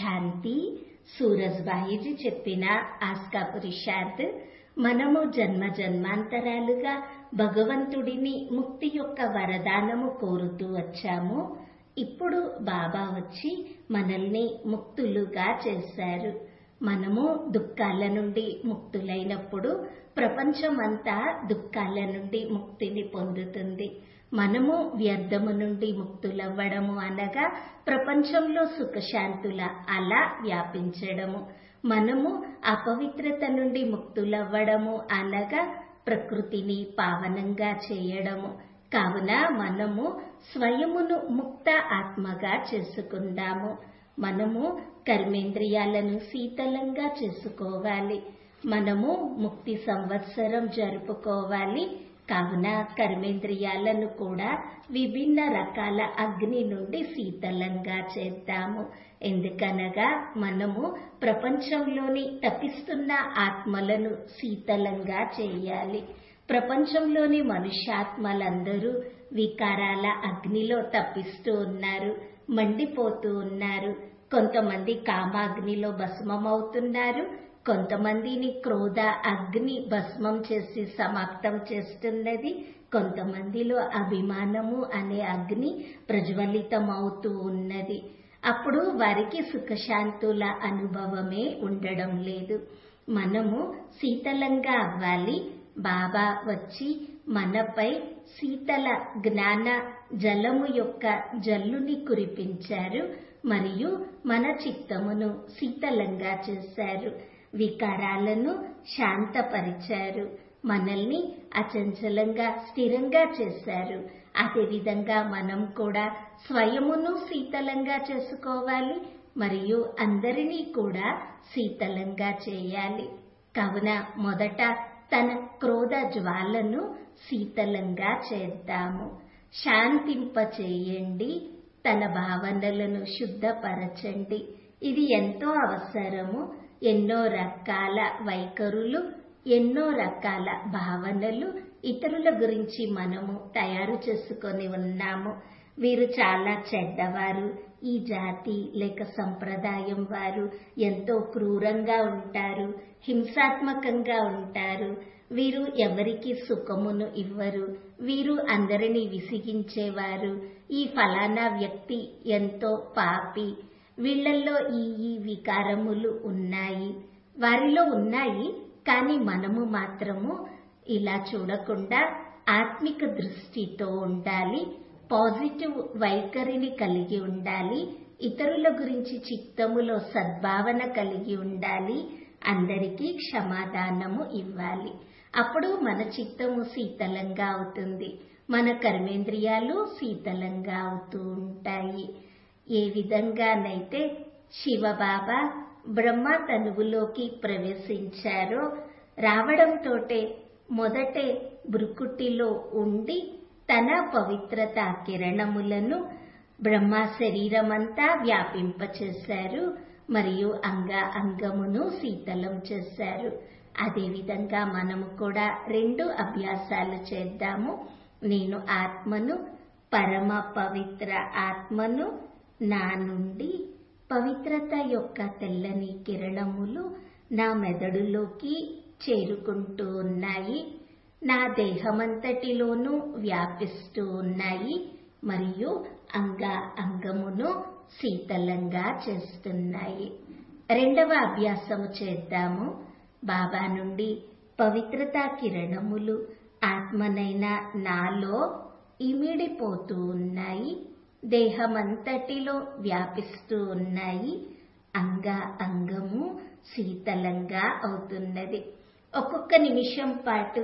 శాంతి సూరజ్బాయిజీ చెప్పిన ఆస్కా పురుషార్థ్ మనము జన్మ జన్మాంతరాలుగా భగవంతుడిని ముక్తి యొక్క వరదానము కోరుతూ వచ్చాము ఇప్పుడు బాబా వచ్చి మనల్ని ముక్తులుగా చేశారు మనము దుఃఖాల నుండి ముక్తులైనప్పుడు ప్రపంచమంతా దుఃఖాల నుండి ముక్తిని పొందుతుంది మనము వ్యర్థము నుండి ముక్తులవ్వడము అనగా ప్రపంచంలో సుఖశాంతుల అలా వ్యాపించడము మనము అపవిత్రత నుండి ముక్తులవ్వడము అనగా ప్రకృతిని పావనంగా చేయడము కావున మనము స్వయమును ముక్త ఆత్మగా చేసుకుందాము మనము కర్మేంద్రియాలను శీతలంగా చేసుకోవాలి మనము ముక్తి సంవత్సరం జరుపుకోవాలి కావున కర్మేంద్రియాలను కూడా విభిన్న రకాల అగ్ని నుండి శీతలంగా చేద్దాము ఎందుకనగా మనము ప్రపంచంలోని తపిస్తున్న ఆత్మలను శీతలంగా చేయాలి ప్రపంచంలోని మనుష్యాత్మలందరూ వికారాల అగ్నిలో తప్పిస్తూ ఉన్నారు మండిపోతూ ఉన్నారు కొంతమంది కామాగ్నిలో భస్మమవుతున్నారు కొంతమందిని క్రోధ అగ్ని భస్మం చేసి సమాప్తం చేస్తున్నది కొంతమందిలో అభిమానము అనే అగ్ని ప్రజ్వలితమవుతూ ఉన్నది అప్పుడు వారికి సుఖశాంతుల అనుభవమే ఉండడం లేదు మనము శీతలంగా అవ్వాలి బాబా వచ్చి మనపై శీతల జ్ఞాన జలము యొక్క జల్లుని కురిపించారు మరియు మన చిత్తమును శీతలంగా చేశారు వికారాలను శాంతపరిచారు మనల్ని అచంచలంగా స్థిరంగా చేశారు అదేవిధంగా మనం కూడా స్వయమును శీతలంగా చేసుకోవాలి మరియు అందరినీ కూడా శీతలంగా చేయాలి కావున మొదట తన క్రోధ జ్వాలను శీతలంగా చేద్దాము శాంతింపచేయండి తన భావనలను శుద్ధపరచండి ఇది ఎంతో అవసరము ఎన్నో రకాల వైఖరులు ఎన్నో రకాల భావనలు ఇతరుల గురించి మనము తయారు చేసుకొని ఉన్నాము వీరు చాలా చెడ్డవారు ఈ జాతి లేక సంప్రదాయం వారు ఎంతో క్రూరంగా ఉంటారు హింసాత్మకంగా ఉంటారు వీరు ఎవరికి సుఖమును ఇవ్వరు వీరు అందరినీ విసిగించేవారు ఈ ఫలానా వ్యక్తి ఎంతో పాపి వీళ్లలో ఈ ఈ వికారములు ఉన్నాయి వారిలో ఉన్నాయి కానీ మనము మాత్రము ఇలా చూడకుండా ఆత్మిక దృష్టితో ఉండాలి పాజిటివ్ వైఖరిని కలిగి ఉండాలి ఇతరుల గురించి చిత్తములో సద్భావన కలిగి ఉండాలి అందరికీ క్షమాదానము ఇవ్వాలి అప్పుడు మన చిత్తము శీతలంగా అవుతుంది మన కర్మేంద్రియాలు శీతలంగా అవుతూ ఉంటాయి ఏ విధంగానైతే శివబాబా బ్రహ్మ తనువులోకి ప్రవేశించారో రావడంతోటే మొదటే బృకుటిలో ఉండి తన పవిత్రత కిరణములను బ్రహ్మ శరీరమంతా వ్యాపింపచేశారు మరియు అంగ అంగమును శీతలం చేశారు అదేవిధంగా మనము కూడా రెండు అభ్యాసాలు చేద్దాము నేను ఆత్మను పరమ పవిత్ర ఆత్మను నా నుండి పవిత్రత యొక్క తెల్లని కిరణములు నా మెదడులోకి చేరుకుంటూ ఉన్నాయి నా దేహమంతటిలోనూ వ్యాపిస్తూ ఉన్నాయి మరియు అంగ అంగమును శీతలంగా చేస్తున్నాయి రెండవ అభ్యాసము చేద్దాము బాబా నుండి పవిత్రతా కిరణములు ఆత్మనైన నాలో ఇమిడిపోతూ ఉన్నాయి దేహమంతటిలో వ్యాపిస్తూ ఉన్నాయి అంగ అంగము శీతలంగా అవుతున్నది ఒక్కొక్క నిమిషం పాటు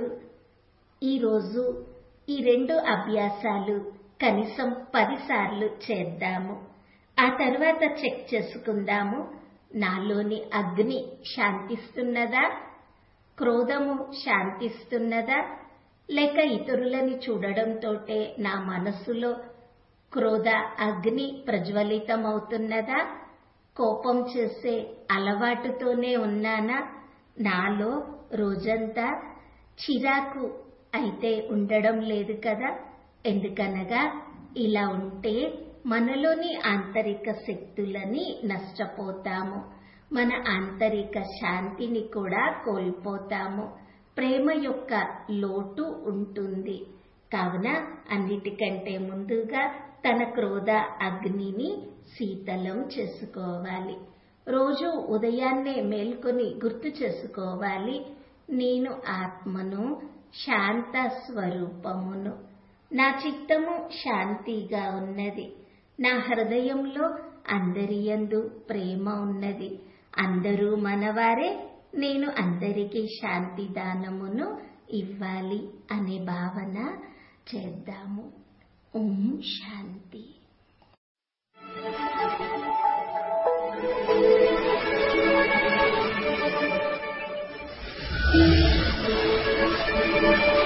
ఈరోజు ఈ రెండు అభ్యాసాలు కనీసం పదిసార్లు చేద్దాము ఆ తర్వాత చెక్ చేసుకుందాము నాలోని అగ్ని శాంతిస్తున్నదా క్రోధము శాంతిస్తున్నదా లేక ఇతరులని చూడడంతోటే నా మనసులో క్రోధ అగ్ని ప్రజ్వలితమవుతున్నదా కోపం చేసే అలవాటుతోనే ఉన్నానా నాలో రోజంతా చిరాకు అయితే ఉండడం లేదు కదా ఎందుకనగా ఇలా ఉంటే మనలోని ఆంతరిక శక్తులని నష్టపోతాము మన ఆంతరిక శాంతిని కూడా కోల్పోతాము ప్రేమ యొక్క లోటు ఉంటుంది కావున అన్నిటికంటే ముందుగా తన క్రోధ అగ్నిని శీతలం చేసుకోవాలి రోజు ఉదయాన్నే మేల్కొని గుర్తు చేసుకోవాలి నేను ఆత్మను శాంత స్వరూపమును నా చిత్తము శాంతిగా ఉన్నది నా హృదయంలో అందరి యందు ప్రేమ ఉన్నది అందరూ మనవారే నేను అందరికీ శాంతి దానమును ఇవ్వాలి అనే భావన చేద్దాము ఓం శాంతి Thank you.